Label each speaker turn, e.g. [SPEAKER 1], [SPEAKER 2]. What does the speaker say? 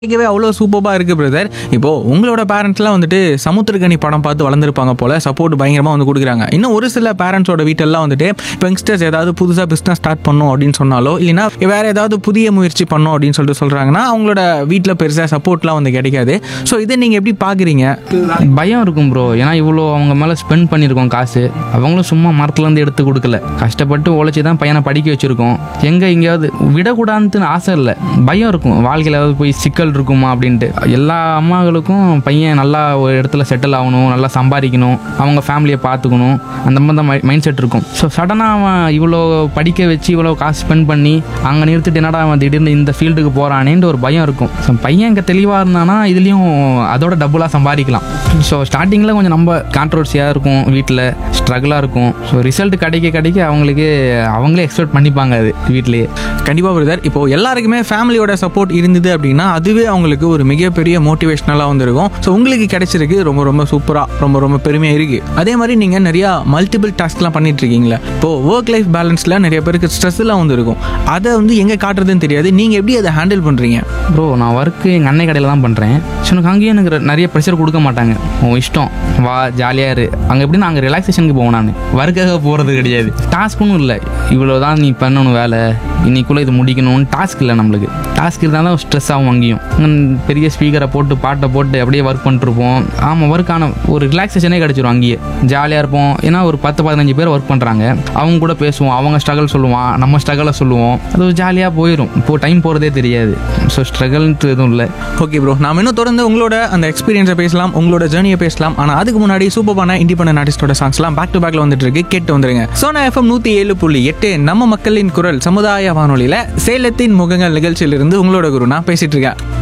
[SPEAKER 1] கேட்கவே அவ்வளோ சூப்பராக இருக்குது பிரதர் இப்போ உங்களோட பேரண்ட்ஸ்லாம் வந்துட்டு சமுத்திரகனி படம் பார்த்து வளர்ந்துருப்பாங்க போல சப்போர்ட் பயங்கரமாக வந்து கொடுக்குறாங்க இன்னும் ஒரு சில பேரண்ட்ஸோட வீட்டெல்லாம் வந்துட்டு இப்போ யங்ஸ்டர்ஸ் ஏதாவது புதுசாக பிஸ்னஸ் ஸ்டார்ட் பண்ணணும் அப்படின்னு சொன்னாலோ இல்லைனா வேற ஏதாவது புதிய முயற்சி பண்ணணும் அப்படின்னு சொல்லிட்டு சொல்கிறாங்கன்னா அவங்களோட வீட்டில் பெருசாக சப்போர்ட்லாம் வந்து கிடைக்காது ஸோ இதை நீங்கள் எப்படி பார்க்குறீங்க
[SPEAKER 2] பயம் இருக்கும் ப்ரோ ஏன்னா இவ்வளோ அவங்க மேலே ஸ்பெண்ட் பண்ணியிருக்கோம் காசு அவங்களும் சும்மா மரத்துலேருந்து எடுத்து கொடுக்கல கஷ்டப்பட்டு உழைச்சி தான் பையனை படிக்க வச்சுருக்கோம் எங்கே எங்கேயாவது விடக்கூடாதுன்னு ஆசை இல்லை பயம் இருக்கும் வாழ்க்கையில் ஏதாவது போய் சிக்கல் இருக்குமா அப்படின்ட்டு எல்லா அம்மாங்களுக்கும் பையன் நல்லா ஒரு இடத்துல செட்டில் ஆகணும் நல்லா சம்பாதிக்கணும் அவங்க ஃபேமிலியை பார்த்துக்கணும் அந்த மாதிரி தான் மைண்ட் செட் இருக்கும் ஸோ சடனாக அவன் இவ்வளோ படிக்க வச்சு இவ்வளோ காசு ஸ்பெண்ட் பண்ணி அங்கே நிறுத்திட்டு என்னடா அவன் திடீர்னு இந்த ஃபீல்டுக்கு போகிறானேன்ற ஒரு பயம் இருக்கும் ஸோ பையன் இங்கே தெளிவாக இருந்தானா இதுலேயும் அதோட டபுளாக சம்பாதிக்கலாம் ஸோ ஸ்டார்டிங்கில் கொஞ்சம் நம்ம கான்ட்ரவர்சியாக இருக்கும் வீட்டில் ஸ்ட்ரகிளாக இருக்கும் ஸோ ரிசல்ட் கிடைக்க கிடைக்க அவங்களுக்கு அவங்களே எக்ஸ்பெக்ட் பண்ணிப்பாங்க அது வீட்லேயே
[SPEAKER 1] கண்டிப்பாக பிரதர் இப்போ எல்லாருக்குமே ஃபேமிலியோட சப்போர்ட் இருந்தது அப்படின்னா அதுவே அவங்களுக்கு ஒரு மிகப்பெரிய மோட்டிவேஷனலாக வந்திருக்கும் ஸோ உங்களுக்கு கிடைச்சிருக்கு ரொம்ப ரொம்ப சூப்பராக ரொம்ப ரொம்ப பெருமையாக இருக்குது அதே மாதிரி நீங்கள் நிறையா மல்டிபிள் டாஸ்க்லாம் பண்ணிட்டு இருக்கீங்களா இப்போ ஒர்க் லைஃப் பேலன்ஸில் நிறைய பேருக்கு ஸ்ட்ரெஸ்லாம் வந்து இருக்கும் அதை வந்து எங்கே காட்டுறதுன்னு தெரியாது நீங்கள் எப்படி அதை ஹேண்டில் பண்ணுறீங்க
[SPEAKER 2] ப்ரோ நான் ஒர்க்கு எங்கள் அன்னை கடையில் தான் பண்ணுறேன் ஸோ எனக்கு அங்கேயும் எனக்கு ரெ- நிறைய ப்ரெஷர் கொடுக்க மாட்டாங்க உன் இஷ்டம் வா ஜாலியாக இரு அங்கே எப்படி நாங்கள் ரிலாக்ஸேஷனுக்கு போவோம் நான் ஒர்க்காக போகிறது கிடையாது டாஸ்க்குன்னு இல்லை இவ்வளோ தான் நீ பண்ணணும் வேலை இன்னைக்குள்ளே இது முடிக்கணும்னு டாஸ்க் இல்லை நம்மளுக்கு டாஸ்க் இருந்தால் தான் ஸ்ட்ரெஸ் ஆகும் அங்கேயும் உம், பெரிய ஸ்பீக்கரை போட்டு பாட்டை போட்டு அப்படியே ஒர்க் பண்ணிட்டுருப்போம் ஆமாம் ஒர்க்கான ஒரு ரிலாக்ஸேஷனே கிடச்சிரும் அங்கேயே ஜாலியாக இருப்போம் ஏன்னா ஒரு பத்து பதினஞ்சு பேர் ஒர்க் பண்ணுறாங்க அவங்க கூட பேசுவோம் அவங்க ஸ்ட்ரகிள் சொல்லுவான் நம்ம ஸ்ட்ரகிளை சொல்லுவோம் அது ஜாலியாக போயிடும் இப்போ டைம் போகிறதே தெரியாது ஸோ ஸ்ட்ரகிள்ன்ட்டு எதுவும் இல்லை
[SPEAKER 1] ஓகே ப்ரோ நாம இன்னும் தொடர்ந்து உங்களோட அந்த எக்ஸ்பீரியன்ஸை பேசலாம் உங்களோட ஜேர்னியை பேசலாம் ஆனால் அதுக்கு முன்னாடி சூப்பரான இண்டிபெண்டன்ட் ஆர்டிஸ்டோட சாங்ஸ்லாம் பேக் டு பேக்ல வந்துட்டு இருக்கு கேட்டு வந்துருங்க சோனா எஃப்எம் நூற்றி ஏழு புள்ளி எட்டு நம்ம மக்களின் குரல் சமுதாய வானொலியில் சேலத்தின் முகங்கள் நிகழ்ச்சியிலிருந்து உங்களோட குரு நான் பேசிட்டு இருக்கேன்